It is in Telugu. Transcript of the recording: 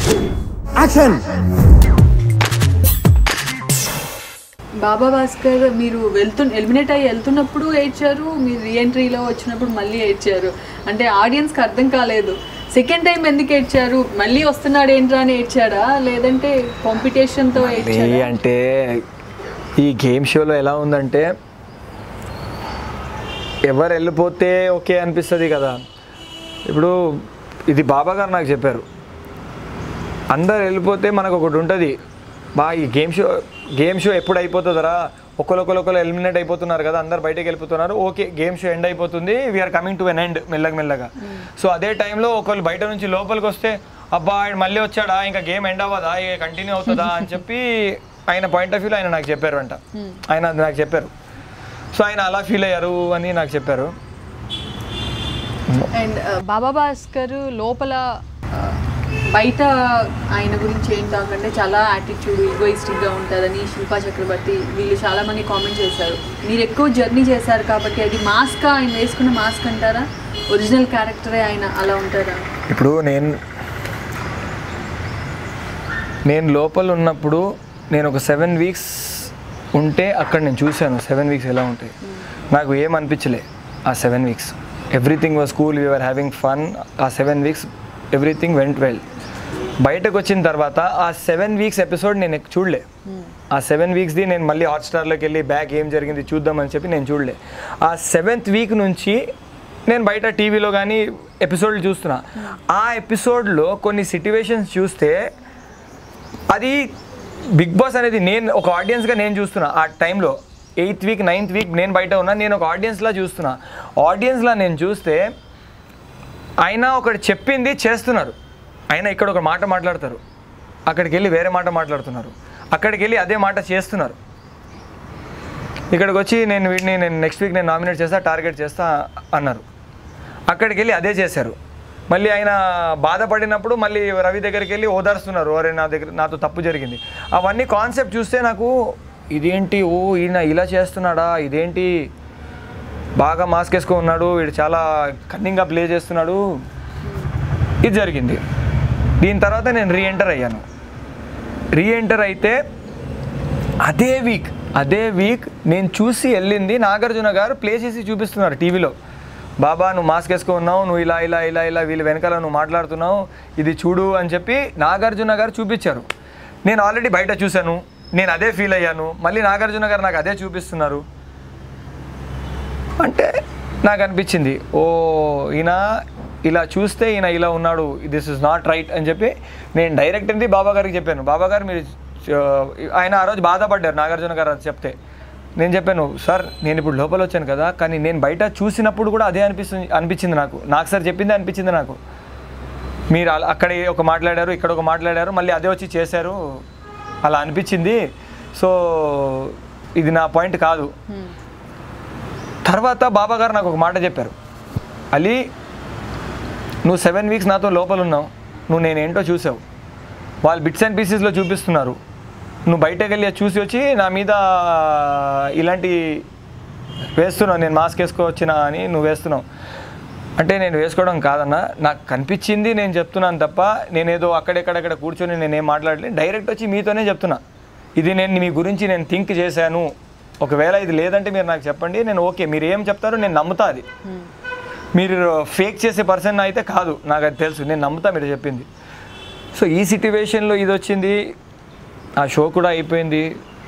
యాక్షన్ బాబా భాస్కర్ మీరు వెళ్తు ఎలిమినేట్ అయ్యి వెళ్తున్నప్పుడు ఏడ్చారు మీరు రీఎంట్రీలో వచ్చినప్పుడు మళ్ళీ ఏడ్చారు అంటే ఆడియన్స్కి అర్థం కాలేదు సెకండ్ టైం ఎందుకు ఏడ్చారు మళ్ళీ వస్తున్నాడు ఏంట్రా అని ఏడ్చాడా లేదంటే కాంపిటీషన్తో ఏ ఏడ్చారా అంటే ఈ గేమ్ షోలో ఎలా ఉందంటే ఎవరు వెళ్ళిపోతే ఓకే అనిపిస్తుంది కదా ఇప్పుడు ఇది బాబా గారు నాకు చెప్పారు అందరు వెళ్ళిపోతే మనకు ఒకటి ఉంటుంది బా ఈ గేమ్ షో గేమ్ షో ఎప్పుడు అయిపోతుందరా ఒకరొకరు ఎలిమినేట్ అయిపోతున్నారు కదా అందరు బయటకు వెళ్ళిపోతున్నారు ఓకే గేమ్ షో ఎండ్ అయిపోతుంది we're coming to an end మెల్లగా మెల్లగా సో అదే టైంలో ఒకళ్ళు బయట నుంచి లోపలికి వస్తే అబ్బా ఆయన మళ్ళీ వచ్చాడా ఇంకా గేమ్ ఎండ్ అవ్వదా ఇక కంటిన్యూ అవుతుందా అని చెప్పి ఆయన పాయింట్ ఆఫ్ వ్యూలో ఆయన నాకు చెప్పారు అంట ఆయన అది నాకు చెప్పారు సో ఆయన అలా ఫీల్ అయ్యారు అని నాకు చెప్పారు అండ్ బాబా భాస్కర్ లోపల ఆ, బయట ఆయన గురించి ఏం తాకంటే చాలా యాటిట్యూడ్ ఈగోయిస్టిక్గా ఉంటుందని శిల్పా చక్రవర్తి వీళ్ళు చాలా మంది కామెంట్ చేశారు మీరు ఎక్కువ జర్నీ చేశారు కాబట్టి అది మాస్క్ ఆయన వేసుకున్న మాస్క్ అంటారా ఒరిజినల్ క్యారెక్టరే ఆయన అలా ఉంటారా ఇప్పుడు నేను నేను లోపల ఉన్నప్పుడు నేను ఒక సెవెన్ వీక్స్ ఉంటే అక్కడ నేను చూశాను సెవెన్ వీక్స్ ఎలా ఉంటాయి నాకు ఏం అనిపించలే ఆ seven weeks everything was cool we're having fun ఆ seven weeks everything went well బయటకు వచ్చిన తర్వాత ఆ సెవెన్ వీక్స్ ఎపిసోడ్ నేను ఎక్- చూడలే ఆ సెవెన్ వీక్స్ది నేను మళ్ళీ హాట్స్టార్లోకి వెళ్ళి బ్యాక్ ఏం జరిగింది చూద్దామని చెప్పి నేను చూడలే ఆ సెవెంత్ వీక్ నుంచి నేను బయట టీవీలో కానీ ఎపిసోడ్లు చూస్తున్నా ఆ ఎపిసోడ్లో కొన్ని సిట్యువేషన్స్ చూస్తే అది బిగ్ బాస్ అనేది నేను ఒక ఆడియన్స్గా నేను చూస్తున్నా ఆ టైంలో ఎయిత్ వీక్ నైన్త్ వీక్ నేను బయట ఉన్నా నేను ఒక ఆడియన్స్లా చూస్తున్నా ఆడియన్స్లా నేను చూస్తే ఆయన ఒకటి చెప్పింది చేస్తున్నారు ఆయన ఇక్కడ ఒక మాట మాట్లాడతారు అక్కడికి వెళ్ళి వేరే మాట మాట్లాడుతున్నారు అక్కడికి వెళ్ళి అదే మాట చేస్తున్నారు ఇక్కడికి వచ్చి నేను వీడిని నేను నెక్స్ట్ వీక్ నేను నామినేట్ చేస్తా టార్గెట్ చేస్తా అన్నారు అక్కడికి వెళ్ళి అదే చేశారు మళ్ళీ ఆయన బాధపడినప్పుడు మళ్ళీ రవి దగ్గరికి వెళ్ళి ఓదార్స్తున్నారు అరే నా దగ్గర నాతో తప్పు జరిగింది అవన్నీ కాన్సెప్ట్ చూస్తే నాకు ఇదేంటి ఓ ఈయన ఇలా చేస్తున్నాడా ఇదేంటి బాగా మాస్క్ వేసుకొని ఉన్నాడు వీడు చాలా కన్నింగ్గా ప్లే చేస్తున్నాడు ఇది జరిగింది దీని తర్వాత నేను రీఎంటర్ అయ్యాను రీఎంటర్ అయితే అదే వీక్ అదే వీక్ నేను చూసి వెళ్ళింది నాగార్జున గారు ప్లే చేసి చూపిస్తున్నారు టీవీలో బాబా నువ్వు మాస్క్ వేసుకొని ఉన్నావు నువ్వు ఇలా ఇలా ఇలా ఇలా వీళ్ళ వెనకాల నువ్వు మాట్లాడుతున్నావు ఇది చూడు అని చెప్పి నాగార్జున గారు చూపించారు నేను ఆల్రెడీ బయట చూశాను నేను అదే ఫీల్ అయ్యాను మళ్ళీ నాగార్జున గారు నాకు అదే చూపిస్తున్నారు అంటే నాకు అనిపించింది ఓ ఈయన ఇలా చూస్తే ఈయన ఇలా ఉన్నాడు దిస్ ఇస్ నాట్ రైట్ అని చెప్పి నేను డైరెక్ట్ అంది బాబా గారికి చెప్పాను బాబా గారు మీరు ఆ, ఆయన ఆ రోజు బాధపడ్డారు నాగార్జున గారు అది చెప్తే నేను చెప్పాను సార్ నేను ఇప్పుడు లోపల వచ్చాను కదా కానీ నేను బయట చూసినప్పుడు కూడా అదే అనిపిస్తుంది అనిపించింది నాకు నాకు సార్ చెప్పిందే అనిపించింది నాకు మీరు అలా- అక్కడ ఒక మాట్లాడారు ఇక్కడ ఒక మాట్లాడారు మళ్ళీ అదే వచ్చి చేశారు అలా అనిపించింది సో ఇది నా పాయింట్ కాదు తర్వాత బాబా గారు నాకు ఒక మాట చెప్పారు అలీ నువ్వు సెవెన్ వీక్స్ నాతో లోపల ఉన్నావు నువ్వు నేనేంటో చూసావు వాళ్ళు బిట్స్ అండ్ పీసెస్లో చూపిస్తున్నారు నువ్వు బయటకు వెళ్ళి అది చూసి వచ్చి నా మీద ఇలాంటి వేస్తున్నావు నేను మాస్క్ వేసుకోవచ్చినా అని నువ్వు వేస్తున్నావు అంటే నేను వేసుకోవడం కాదన్నా నాకు కనిపించింది నేను చెప్తున్నాను తప్ప నేనేదో అక్కడెక్కడెక్కడ కూర్చొని నేనేం మాట్లాడలేదు డైరెక్ట్ వచ్చి మీతోనే చెప్తున్నా ఇది నేను మీ గురించి నేను థింక్ చేశాను ఒకవేళ ఇది లేదంటే మీరు నాకు చెప్పండి నేను ఓకే మీరు ఏం చెప్తారో నేను నమ్ముతా అది మీరు ఫేక్ చేసే పర్సన్ అయితే కాదు నాకు అది తెలుసు నేను నమ్ముతా మీరు చెప్పింది సో ఈ సిట్యువేషన్లో ఇది వచ్చింది ఆ షో కూడా అయిపోయింది